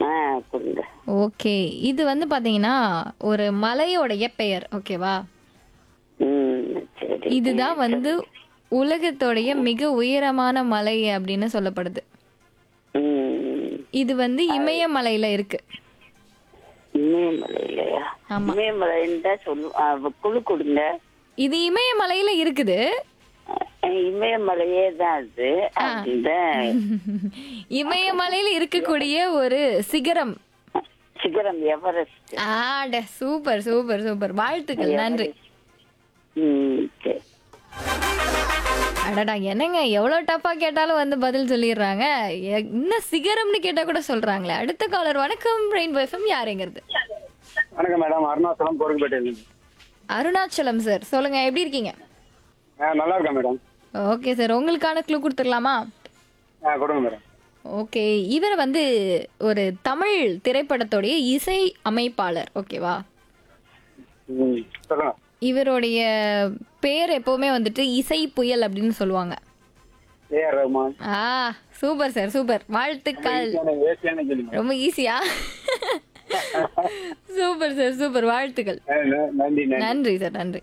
ஆ கொடுங்க ஓகே இது வந்து பாத்தீங்கன்னா ஒரு மலையோடைய பெயர் ஓகேவா ம் சரி இதுதான் வந்து உலகத்தோடைய மிக உயரமான மலை அப்படின்னு சொல்லப்படுது ம் இது வந்து இமயமலையில இருக்கு இமயமலை இல்லையா ஆமா. இமயமலைன்னு தான் சொல்லு ஆ, குழு கொடுங்க இது இமயமலையில இருக்குது அஹ், இமயமலையே தான் அது அந்த இமயமலையில இருக்கக்கூடிய ஒரு சிகரம் சிகரம் எவரெஸ்ட் ஆட சூப்பர் சூப்பர் சூப்பர் வாழ்த்துக்கள் நன்றி ம் சரி அடடா என்னங்க எவ்வளவு டப்பா கேட்டாலும் வந்து பதில் சொல்லிடுறாங்க எ- இன்னும் சிகரம்னு கேட்டா கூட சொல்றாங்களே அடுத்த காலர் வணக்கம் ரெயின் எஃப்எம் யாருங்கிறது வணக்கம் மேடம் அருணாச்சலம் பொருள்பேட்டை அருணாச்சலம் சார் சொல்லுங்க எப்படி இருக்கீங்க நல்லா இருக்கேன் மேடம் ஓகே சார் உங்களுக்கான க்ளூ கொடுத்துடலாமா ஆ கொடுங்க மேடம் ஓகே இவர் வந்து ஒரு தமிழ் திரைப்படத்துடைய இசை அமைப்பாளர் ஓகேவா ம் சொல்லுங்க இவருடைய பேர் எப்பவுமே வந்துட்டு இசை புயல் அப்படின்னு சொல்லுவாங்க ஏஆர் ரஹ்மான் ஆ சூப்பர் சார் சூப்பர் வாழ்த்துக்கள் ஏசியான கேளுங்க ரொம்ப ஈஸியா சூப்பர் சார் சூப்பர் வாழ்த்துக்கள் ஆ, ந- நன்றி நன்றி நன்றி சார் நன்றி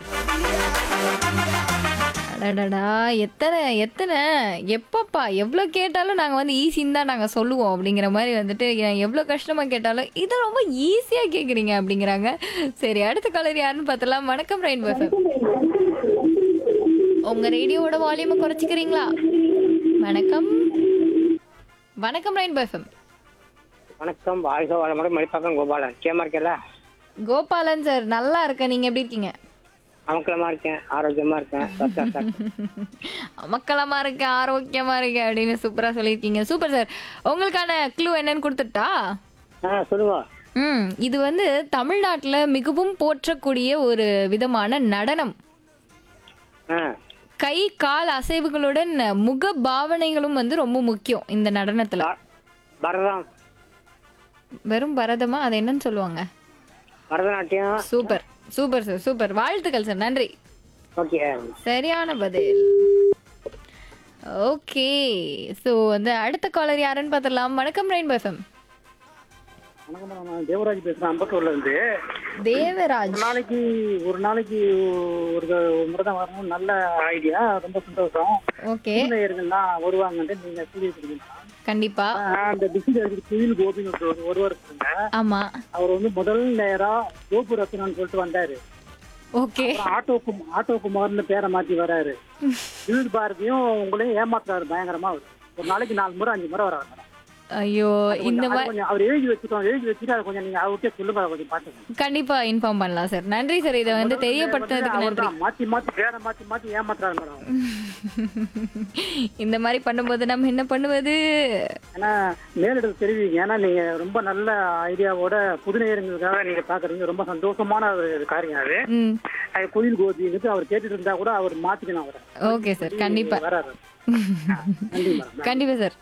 அடடடா எத்தனை எத்தனை எப்பப்பா எவ்வளோ கேட்டாலும் நாங்கள் வந்து ஈஸின்னு தான் நாங்கள் சொல்லுவோம் அப்படிங்கிற மாதிரி வந்துட்டு ஏன் எவ்வளோ கஷ்டமாக கேட்டாலும் இதை ரொம்ப ஈஸியாக கேட்குறீங்க அப்படிங்கிறாங்க சரி அடுத்த கலர் யாருன்னு பார்த்தலாம் வணக்கம் ரெயின் எஃப்எம் உங்கள் ரேடியோவோட வால்யூமை குறைச்சிக்கிறீங்களா வணக்கம் வணக்கம் ரெயின் எஃப்எம் வணக்கம் வாழ்க வளமுடன் மணிப்பாக்கம் கோபாலன் கேமா இருக்கல கோபாலன் சார் நல்லா இருக்கேன் நீங்கள் எப்படி இருக்கீங்க அமக்கலமா இருக்கேன் ஆரோக்கியமா இருக்கேன் சத்தா சார் மக்களமா இருக்கு ஆரோக்கியமா இருக்கு அப்படின்னு சூப்பரா சொல்லியிருக்கீங்க சூப்பர் சார் உங்களுக்கான க்ளூ என்னன்னு கொடுத்துட்டா ஆ சொல்லுங்க ம் இது வந்து தமிழ்நாட்டுல மிகவும் போற்றக்கூடிய ஒரு விதமான நடனம் ஆ கை கால் அசைவுகளுடன் முக பாவனைகளும் வந்து ரொம்ப முக்கியம் இந்த நடனத்துல ப- பரதம் வெறும் பரதமா அது என்னன்னு சொல்லுவாங்க Bharatanatyam super super sir super வாழ்த்துக்கள் சார் நன்றி ஓகே சரியான பதில் ஓகே ஸோ வந்து அடுத்த காலர் யாருன்னு பார்த்துடலாம் வணக்கம் ரெயின் எஃப்எம் வணக்கம் மேடம் நான் தேவராஜ் பேசுறேன் அம்பத்தூர்ல இருந்து தேவராஜ் ஒரு நாளைக்கு ஒரு நாளைக்கு ஒரு த- ஒரு முறை தான் வரணும் நல்ல ஐடியா ரொம்ப சந்தோஷம் ஓகே நேயர்கள்லாம் வருவாங்கன்ட்டு நீங்க சொல்லியிருக்கீங்க கண்டிப்பா அந்த டிஸ்ட்ரிக்ட் குயில் கோபின்னு ஒரு ஒருவர் இருக்காங்க ஆமா அவர் வந்து முதல் நேரா கோபு ரத்னான்னு சொல்லிட்டு வந்தாரு ஓகே அப்புறம் ஆட்டோ கும் ஆட்டோ குமார்னு பேரை மாத்தி வராரு விருது பாரதியும் உங்களையும் ஏமாத்துறாரு பயங்கரமா அவரு. ஒரு நாளைக்கு நாலு முறை அஞ்சு முறை வராரு மேடம். ஐயோ இந்த அது மாதிரி கொஞ்சம் அவர் எழுதி வச்சுக்கோங்க எழுதி வச்சுட்டு அதை கொஞ்சம் நீங்க அவர்கிட்ட சொல்லுங்க அதை கொஞ்சம் பாத்துக்கோங்க கண்டிப்பா இன்ஃபார்ம் பண்ணலாம் சார் நன்றி சார் இதை வந்து தெரியப்படுத்துறதுக்கு நன்றி அவர்தான் மாத்தி மாத்தி பேரை மாத்தி மாத்தி ஏமாத்துறாரு மேடம் இந்த மாதிரி பண்ணும்போது நம்ம என்ன பண்ணுவது ஏன்னா மேலிடத்து தெரிவிங்க ஏன்னா நீங்க ரொம்ப நல்ல ஐடியாவோட புதுநேயர்களுக்காக நீங்க பாக்குறீங்க ரொம்ப சந்தோஷமான ஒரு காரியம் அது ம் அது கோயில் கோபிங்கிறது அவர் கேட்டுட்டு இருந்தா கூட அவர் மாத்திக்கணும் அவரை ஓகே சார் கண்டிப்பா வராரு நன்றி மேடம் கண்டிப்பா சார்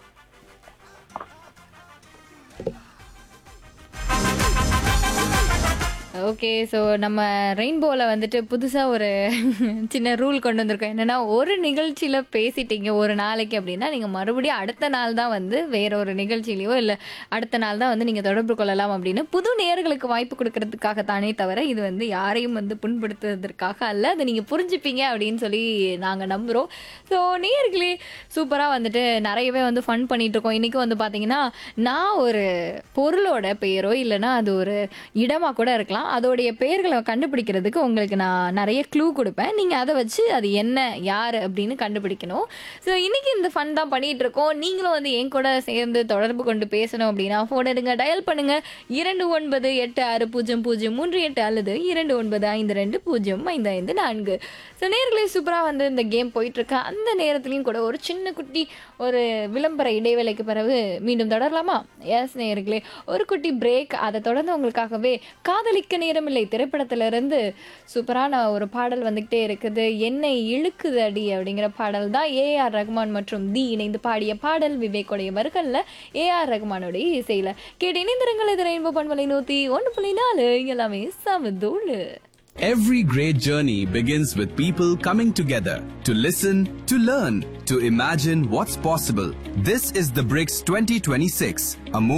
ஓகே ஸோ நம்ம ரெயின்போவில் வந்துட்டு புதுசாக ஒரு சின்ன ரூல் கொண்டு வந்திருக்கோம் என்னென்னா ஒரு நிகழ்ச்சியில் பேசிட்டீங்க ஒரு நாளைக்கு அப்படின்னா நீங்கள் மறுபடியும் அடுத்த நாள் தான் வந்து வேற ஒரு நிகழ்ச்சியிலையோ இல்லை அடுத்த நாள் தான் வந்து நீங்கள் தொடர்பு கொள்ளலாம் அப்படின்னு புது நேயர்களுக்கு வாய்ப்பு கொடுக்கறதுக்காக தானே தவிர இது வந்து யாரையும் வந்து புண்படுத்துவதற்காக அல்ல அதை நீங்கள் புரிஞ்சுப்பீங்க அப்படின்னு சொல்லி நாங்கள் நம்புகிறோம் ஸோ நேயர்களே சூப்பராக வந்துட்டு நிறையவே வந்து ஃபன் பண்ணிட்டு இருக்கோம் இன்றைக்கி வந்து பார்த்தீங்கன்னா நான் ஒரு பொருளோட பெயரோ இல்லைன்னா அது ஒரு இடமா கூட இருக்கலாம் அதோடைய பெயர்களை கண்டுபிடிக்கிறதுக்கு உங்களுக்கு நான் நிறைய க்ளூ கொடுப்பேன் நீங்கள் அதை வச்சு அது என்ன யார் அப்படின்னு கண்டுபிடிக்கணும் ஸோ இன்னைக்கு இந்த ஃபன் தான் பண்ணிட்டு இருக்கோம் நீங்களும் வந்து என் கூட சேர்ந்து தொடர்பு கொண்டு பேசணும் அப்படின்னா ஃபோன் எடுங்க டயல் பண்ணுங்க இரண்டு ஒன்பது எட்டு ஆறு பூஜ்ஜியம் பூஜ்ஜியம் மூன்று எட்டு அல்லது இரண்டு ஒன்பது ஐந்து ரெண்டு பூஜ்ஜியம் ஐந்து ஐந்து நான்கு ஸோ நேர்களே சூப்பராக வந்து இந்த கேம் போயிட்டு இருக்கு அந்த நேரத்துலையும் கூட ஒரு சின்ன குட்டி ஒரு விளம்பர இடைவேளைக்கு பிறகு மீண்டும் தொடரலாமா எஸ் நேர்களே ஒரு குட்டி பிரேக் அதை தொடர்ந்து உங்களுக்காகவே காதலிக்க நேரமில்லை திரைப்படத்திலிருந்து சூப்பரான ஒரு பாடல் வந்துகிட்டே இருக்குது என்னை இழுக்குது அடி அப்படிங்கிற பாடல் தான் ஏஆர் ரகுமான் மற்றும் தி இணைந்து பாடிய பாடல் விவேக்குடைய வர்கள்ல ஏஆர் ரகுமானுடைய இசையில கேட்டு இணைந்திருங்கள் இது ரெயின்போ பண்பலை நூத்தி ஒன்று புள்ளி நாலு எல்லாமே சமதூளு Every great journey begins with people coming together to listen, to learn, to imagine what's possible. This is the BRICS 2026, a